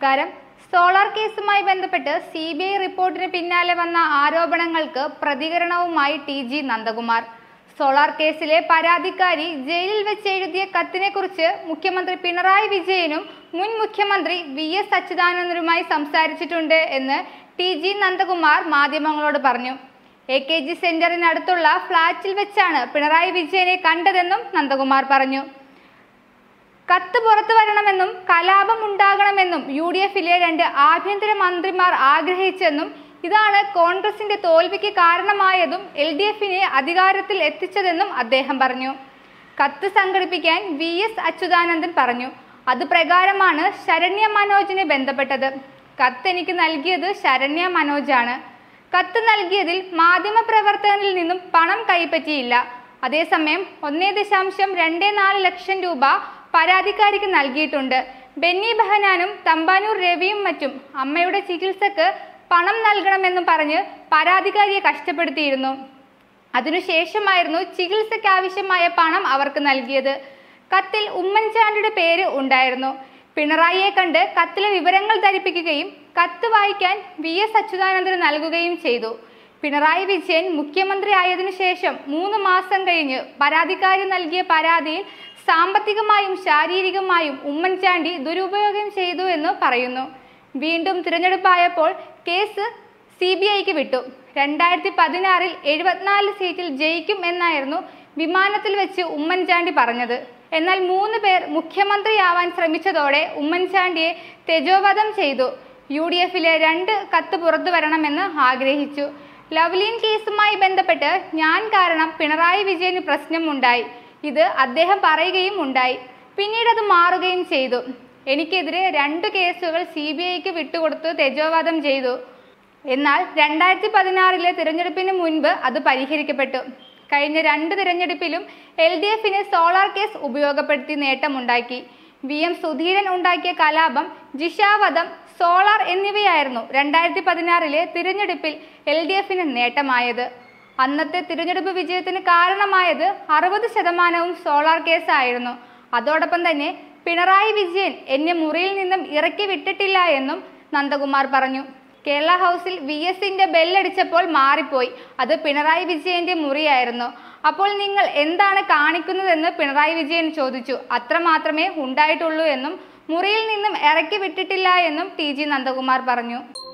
നമസ്കാരം സോളാർ കേസുമായി ബന്ധപ്പെട്ട് സി ബി ഐ റിപ്പോർട്ടിന് പിന്നാലെ വന്ന ആരോപണങ്ങൾക്ക് പ്രതികരണവുമായി ടി ജി നന്ദകുമാർ സോളാർ കേസിലെ പരാതിക്കാരി ജയിലിൽ വെച്ച് എഴുതിയ കത്തിനെ കുറിച്ച് മുഖ്യമന്ത്രി പിണറായി വിജയനും മുൻ മുഖ്യമന്ത്രി വി എസ് അച്യുതാനന്ദനുമായി സംസാരിച്ചിട്ടുണ്ട് എന്ന് ടി ജി നന്ദകുമാർ മാധ്യമങ്ങളോട് പറഞ്ഞു എ കെ ജി സെന്ററിനടുത്തുള്ള ഫ്ളാറ്റിൽ വെച്ചാണ് പിണറായി വിജയനെ കണ്ടതെന്നും നന്ദകുമാർ പറഞ്ഞു കത്ത് പുറത്തു വരണമെന്നും കലാപം ഉണ്ടാകണമെന്നും യു ഡി എഫിലെ രണ്ട് ആഭ്യന്തര മന്ത്രിമാർ ആഗ്രഹിച്ചെന്നും ഇതാണ് കോൺഗ്രസിന്റെ തോൽവിക്ക് കാരണമായതും എൽ ഡി എഫിനെ അധികാരത്തിൽ എത്തിച്ചതെന്നും അദ്ദേഹം പറഞ്ഞു കത്ത് സംഘടിപ്പിക്കാൻ വി എസ് അച്യുതാനന്ദൻ പറഞ്ഞു അത് പ്രകാരമാണ് ശരണ്യ മനോജിനെ ബന്ധപ്പെട്ടത് കത്ത് എനിക്ക് നൽകിയത് ശരണ്യ മനോജാണ് കത്ത് നൽകിയതിൽ മാധ്യമപ്രവർത്തകനിൽ നിന്നും പണം കൈപ്പറ്റിയില്ല അതേസമയം ഒന്നേ ദശാംശം രണ്ട് നാല് ലക്ഷം രൂപ പരാതിക്കാരിക്ക് നൽകിയിട്ടുണ്ട് ബെന്നി ബെഹനാനും തമ്പാനൂർ രവിയും മറ്റും അമ്മയുടെ ചികിത്സക്ക് പണം നൽകണമെന്നും പറഞ്ഞ് പരാതിക്കാരിയെ കഷ്ടപ്പെടുത്തിയിരുന്നു അതിനുശേഷമായിരുന്നു ചികിത്സയ്ക്ക് ആവശ്യമായ പണം അവർക്ക് നൽകിയത് കത്തിൽ ഉമ്മൻചാണ്ടിയുടെ പേര് ഉണ്ടായിരുന്നു പിണറായിയെ കണ്ട് കത്തിലെ വിവരങ്ങൾ ധരിപ്പിക്കുകയും കത്ത് വായിക്കാൻ വി എസ് അച്യുതാനന്ദന് നൽകുകയും ചെയ്തു പിണറായി വിജയൻ മുഖ്യമന്ത്രി ആയതിനു ശേഷം മൂന്ന് മാസം കഴിഞ്ഞ് പരാതിക്കാരി നൽകിയ പരാതിയിൽ സാമ്പത്തികമായും ശാരീരികമായും ഉമ്മൻചാണ്ടി ദുരുപയോഗം ചെയ്തു എന്ന് പറയുന്നു വീണ്ടും തിരഞ്ഞെടുപ്പായപ്പോൾ കേസ് സി ബി ഐക്ക് വിട്ടു രണ്ടായിരത്തി പതിനാറിൽ എഴുപത്തിനാല് സീറ്റിൽ ജയിക്കും എന്നായിരുന്നു വിമാനത്തിൽ വെച്ച് ഉമ്മൻചാണ്ടി പറഞ്ഞത് എന്നാൽ മൂന്ന് പേർ മുഖ്യമന്ത്രിയാവാൻ ശ്രമിച്ചതോടെ ഉമ്മൻചാണ്ടിയെ തെജോവധം ചെയ്തു യു ഡി എഫിലെ രണ്ട് കത്ത് പുറത്തു വരണമെന്ന് ആഗ്രഹിച്ചു ലവ്ലിൻ കേസുമായി ബന്ധപ്പെട്ട് ഞാൻ കാരണം പിണറായി വിജയന് പ്രശ്നമുണ്ടായി ഇത് അദ്ദേഹം പറയുകയും ഉണ്ടായി പിന്നീട് അത് മാറുകയും ചെയ്തു എനിക്കെതിരെ രണ്ട് കേസുകൾ സി ബി ഐക്ക് വിട്ടുകൊടുത്ത് തെജോവാദം ചെയ്തു എന്നാൽ രണ്ടായിരത്തി പതിനാറിലെ തിരഞ്ഞെടുപ്പിന് മുൻപ് അത് പരിഹരിക്കപ്പെട്ടു കഴിഞ്ഞ രണ്ട് തിരഞ്ഞെടുപ്പിലും എൽ ഡി എഫിന് സോളാർ കേസ് ഉപയോഗപ്പെടുത്തി നേട്ടമുണ്ടാക്കി വി എം സുധീരൻ ഉണ്ടാക്കിയ കലാപം ജിഷാവധം സോളാർ എന്നിവയായിരുന്നു രണ്ടായിരത്തി പതിനാറിലെ തിരഞ്ഞെടുപ്പിൽ എൽ ഡി എഫിന് നേട്ടമായത് അന്നത്തെ തിരഞ്ഞെടുപ്പ് വിജയത്തിന് കാരണമായത് അറുപത് ശതമാനവും സോളാർ കേസായിരുന്നു അതോടൊപ്പം തന്നെ പിണറായി വിജയൻ എന്നെ മുറിയിൽ നിന്നും ഇറക്കി വിട്ടിട്ടില്ല എന്നും നന്ദകുമാർ പറഞ്ഞു കേരള ഹൗസിൽ വി എസിന്റെ ബെല്ലടിച്ചപ്പോൾ മാറിപ്പോയി അത് പിണറായി വിജയന്റെ മുറിയായിരുന്നു അപ്പോൾ നിങ്ങൾ എന്താണ് കാണിക്കുന്നതെന്ന് പിണറായി വിജയൻ ചോദിച്ചു അത്ര മാത്രമേ ഉണ്ടായിട്ടുള്ളൂ എന്നും മുറിയിൽ നിന്നും ഇറക്കി വിട്ടിട്ടില്ല എന്നും ടി ജി നന്ദകുമാർ പറഞ്ഞു